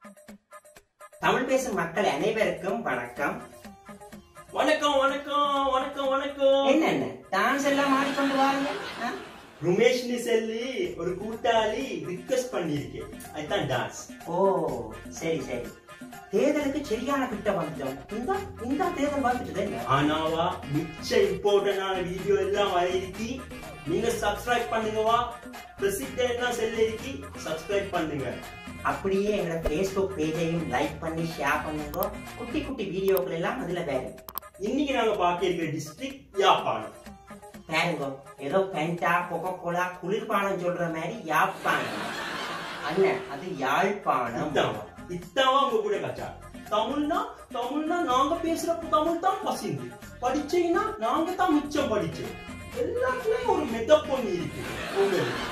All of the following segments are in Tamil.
தமிழ் பேசும் மக்கள் அனைவருக்கும் வணக்கம் வணக்கம் வணக்கம் வணக்கம் வணக்கம் என்ன என்ன டான்ஸ் எல்லாம் ஆடிக்கொண்டு வாருங்க ஆ? ருமேஷ்னி சொல்லி ஒரு கூட்டாளி ரிக்வெஸ்ட் பண்ணியிருக்கேன் அதுதான் டான்ஸ் ஓ சரி சரி தேர்தலுக்கு சரியான கிட்ட வந்துட்டோம் இந்த இந்த தேர்தல் வந்துட்டு என்ன ஆனாவா மிச்ச இம்பார்ட்டன்டான வீடியோ எல்லாம் வர இருக்கி நீங்க சப்ஸ்கிரைப் பண்ணுங்கவா பிரசித்தம் எல்லாம் செல்ல இருக்கி சப்ஸ்கிரைப் பண்ணுங்க அப்படியே எங்களோட ஃபேஸ்புக் பேஜையும் லைக் பண்ணி ஷேர் பண்ணுங்க குட்டி குட்டி வீடியோக்கள் எல்லாம் அதுல வேறு இன்னைக்கு நாங்க பார்க்க இருக்கிற டிஸ்ட்ரிக்ட் யாப்பானம் பாருங்க ஏதோ பென்டா கொக்கோ கோலா குளிர்பானம் சொல்ற மாதிரி யாழ்ப்பாணம் அண்ணன் அது யாழ்ப்பாணம் இத்தாவா இத்தாவா உங்க கூட கச்சா தமிழ்னா தமிழ்னா நாங்க பேசுறப்ப தமிழ் தான் பசிந்து படிச்சீங்கன்னா நாங்க தான் மிச்சம் படிச்சோம் எல்லாத்துலயும் ஒரு மெத பொண்ணு இருக்கு உங்களுக்கு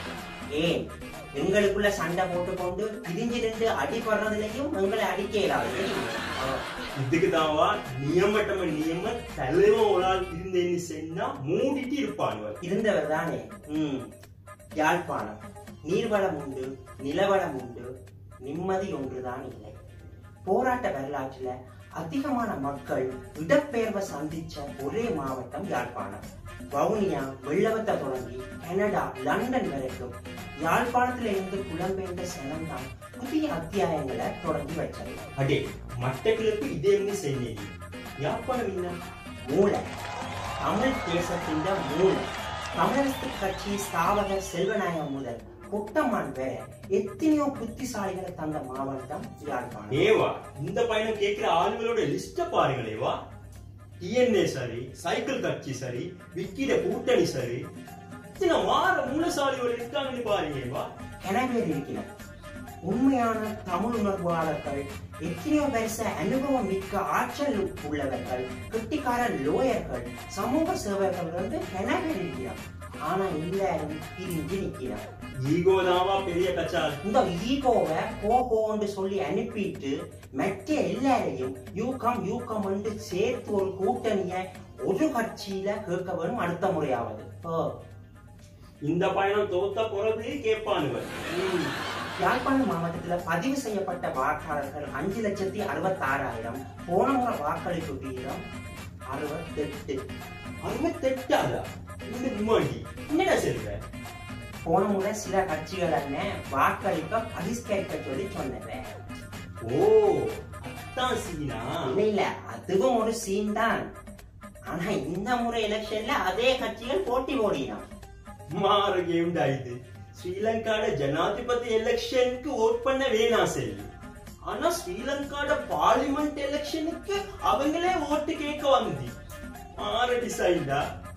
ஏன் எங்களுக்குள்ள சண்டை போட்டுக்கொண்டு பிரிஞ்சிருந்து அடிபடுறதுலயும் எங்களை அடிக்க இயலாது தெரியுமா? இதுக்கு தாவா நியமட்டம நியம தலைவன் ஒரு ஆள் இருந்தேன்னு சொன்னா மூடிட்டு இருப்பானுவர் இருந்தவர் தானே ம் யாழ்ப்பாணம் நீர்வளம் உண்டு நிலவளம் உண்டு நிம்மதி ஒன்றுதான் இல்லை போராட்ட வரலாற்றுல அதிகமான மக்கள் இடப்பெயர்வை சந்திச்ச ஒரே மாவட்டம் யாழ்ப்பாணம் வவுனியா வெள்ளவத்தை தொடங்கி கனடா லண்டன் வரைக்கும் யாழ்ப்பாணத்துல இருந்து புலம்பெயர்ந்த சனம் தான் புதிய அத்தியாயங்களை தொடங்கி வச்சது அடே மட்டக்கிழப்பு இதே இருந்து செய்ய யாப்பானம் என்ன மூளை தமிழ் தேசத்தின் மூளை தமிழரசு கட்சி ஸ்தாபகர் செல்வநாயகம் முதல் புட்டமான் வரை எத்தனையோ புத்திசாலிகளை தந்த மாவட்டம் யாழ்ப்பாணம் ஏவா இந்த பையனை கேட்கிற ஆளுங்களோட லிஸ்ட பாருங்களேவா டிஎன்ஏ சரி சைக்கிள் கட்சி சரி விக்கிட கூட்டணி சரி இத்தனை மாற மூலசாலிகள் இருக்காங்கன்னு பாருங்கேவா எனவே இருக்கிறார் உண்மையான தமிழ் உணர்வாளர்கள் எத்தனையோ வருஷ அனுபவம் மிக்க ஆற்றல் உள்ளவர்கள் கெட்டிக்கார லோயர்கள் சமூக சேவகர்கள் வந்து எனவே இருக்கிறார் ஆனா எல்லாரும் பிரிஞ்சு நிற்கிறார் ஈகோ தாவா பெரிய கச்சால் இந்த ஈகோவை போகோன்னு சொல்லி அனுப்பிட்டு மற்ற எல்லாரையும் யூகம் யூகம் என்று சேர்த்து ஒரு கூட்டணிய ஒரு கட்சியில கேட்க வேணும் அடுத்த முறையாவது ஓ. இந்த பயணம் தோத்த பிறகு கேட்பானுவர் ம். யாழ்ப்பாணம் மாவட்டத்துல பதிவு செய்யப்பட்ட வாக்காளர்கள் அஞ்சு லட்சத்தி அறுபத்தாறாயிரம் போன முறை வாக்களிப்பு வீதம் அறுபத்தெட்டு அறுபத்தெட்டாதா இந்த விமாண்டி என்னடா சொல்ற போன முறை சில கட்சிகள் என்ன வாக்களிப்ப பகிஷ்கரிக்க சொல்லி சொன்னது ஓ அத்தான் சீனா இல்ல இல்ல அதுவும் ஒரு சீன் தான் ஆனா இந்த முறை எலெக்ஷன்ல அதே கட்சிகள் போட்டி போடினான் மாற கேம்டா இது ஸ்ரீலங்காட ஜனாதிபதி எலெக்ஷனுக்கு ஓட் பண்ண வேணாம் செல்லு ஆனா ஸ்ரீலங்காட பார்லிமெண்ட் எலெக்ஷனுக்கு அவங்களே ஓட்டு கேட்க வந்து மாற டிசைன்டா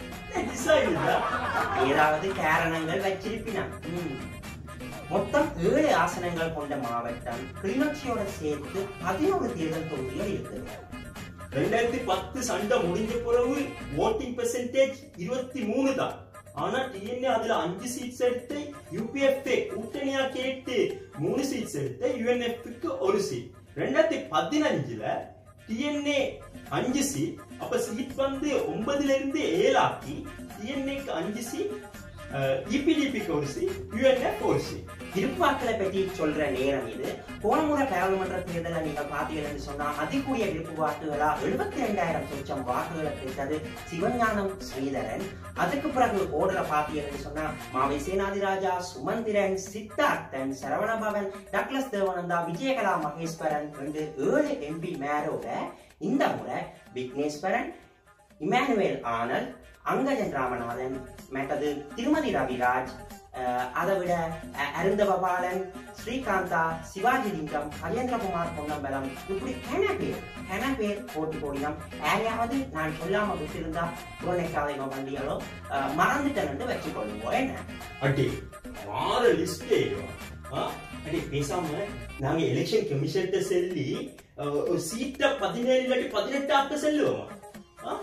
டிசைன்டா ஏதாவது காரணங்கள் வச்சிருப்பினான் ம். மொத்தம் ஏழு ஆசனங்கள் கொண்ட மாவட்டம் கிளிநொச்சியோட சேர்த்து பதினோரு தேர்தல் தொகுதிகள் இருக்குது ரெண்டாயிரத்தி பத்து சண்டை முடிஞ்ச பிறகு ஓட்டிங் பெர்சன்டேஜ் இருபத்தி மூணு தான் ஆனா டிஎன்ஏ அதுல அஞ்சு சீட்ஸ் எடுத்து யூபிஎஃப்ஏ கூட்டணியா கேட்டு மூணு சீட்ஸ் எடுத்து யுஎன்எஃப்க்கு ஒரு சீட் ரெண்டாயிரத்தி பதினஞ்சுல டிஎன்ஏ அஞ்சு சீட் அப்ப சீட் வந்து ஒன்பதுல இருந்து ஏழாக்கி டிஎன்ஏக்கு அஞ்சு சீட் இபிடிபிக்கு ஒரு சீட் யுஎன்எஃப் ஒரு சீட் விருப்பாக்களை பற்றி சொல்ற நேரம் இது போன முறை பாராளுமன்ற தேர்தலை நீங்க பாத்தீங்கன்னு சொன்னா அதிகூடிய விருப்பு வாக்குகளா எழுபத்தி ரெண்டாயிரம் சொச்சம் வாக்குகளை பெற்றது சிவஞானம் ஸ்ரீதரன் அதுக்கு பிறகு ஓடுற பாத்தீங்கன்னு சொன்னா மாவை சேனாதிராஜா சுமந்திரன் சித்தார்த்தன் சரவணபவன் டக்ளஸ் தேவானந்தா விஜயகலா மகேஸ்வரன் ரெண்டு ஏழு எம்பி மேரோட இந்த முறை விக்னேஸ்வரன் இமானுவேல் ஆனல் அங்கஜன் ராமநாதன் மற்றது திருமதி ரவிராஜ் அஹ், அதை விட அ- அருந்தபபாலன் ஸ்ரீகாந்தா சிவாஜி லிங்கம் கஜேந்திரகுமார் பொன்னம்பலம் இப்படி கன பேர் கன பேர் போட்டி போடினோம் யாரையாவது நான் சொல்லாம விட்டிருந்தா புறநெக்காதையோ வண்டிகளோ அஹ், மறந்துட்டேன்னு வச்சுக்கொள்ளுவோம் என்ன அடே வார லிஸ்டே அடே பேசாம நாங்க எலெக்ஷன் கமிஷன்ட்ட சொல்லி அஹ், ஒரு சீட்டை பதினேழு இல்லாட்டி பதினெட்டு ஆக்க செல்லுவோமா ஆ?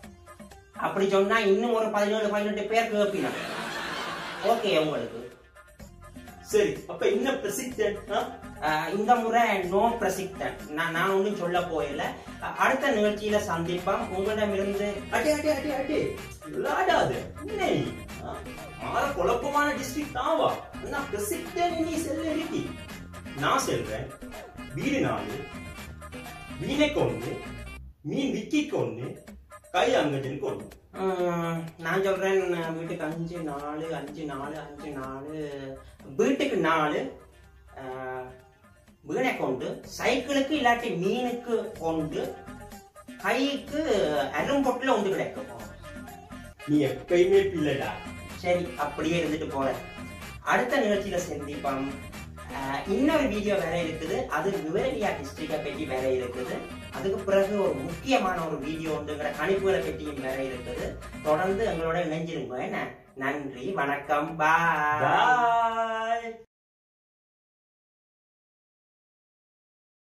அப்படி சொன்னா இன்னும் ஒரு பதினேழு பதினெட்டு பேர் கேட்பினோம் ஓகே உங்களுக்கு சரி அப்ப என்ன பிரசித்தன் அஹ் இந்த முறை நோ பிரசிக்டன் நான் நான் ஒன்றும் சொல்ல போயில அஹ் அடுத்த நிகழ்ச்சியில சந்திப்போம் உங்களிடமிருந்து அடே அடே அடே அடே விளையாடாத என்ன நீ ஆ? மாற குழப்பமான டிஸ்ட்ரிக்ட் ஆவா ஆனா பிரசித்தன் நீ செல்ல இருக்கி நான் சொல்றேன் வீடு நாலு வீணைக்கு ஒண்ணு மீன் விக்கிக்கு ஒண்ணு கை அங்கஜனுக்கு ஒண்ணு உம், நான் சொல்றேன் நான் வீட்டுக்கு அஞ்சு நாலு அஞ்சு நாலு அஞ்சு நாலு வீட்டுக்கு நாலு ஆஹ், வீணை கொண்டு சைக்கிளுக்கு இல்லாட்டி மீனுக்கு கொண்டு கைக்கு அரும்பொட்டில் ஒன்று கிடைக்கும் நீ எப்பயுமே பிள்ளைடா சரி அப்படியே இருந்துட்டு போறேன் அடுத்த நிகழ்ச்சியில சந்திப்போம் ஆஹ், இன்னொரு வீடியோ வேற இருக்குது அது நுவரெலியா டிஸ்ட்ரிக்டை பற்றி வேற இருக்குது அதுக்கு பிறகு ஒரு முக்கியமான ஒரு வீடியோ ஒன்றுங்கிற கணிப்புகளை பற்றியும் வேற இருக்குது தொடர்ந்து எங்களோட இணைஞ்சிருங்க என்ன நன்றி வணக்கம் பாய் பாய்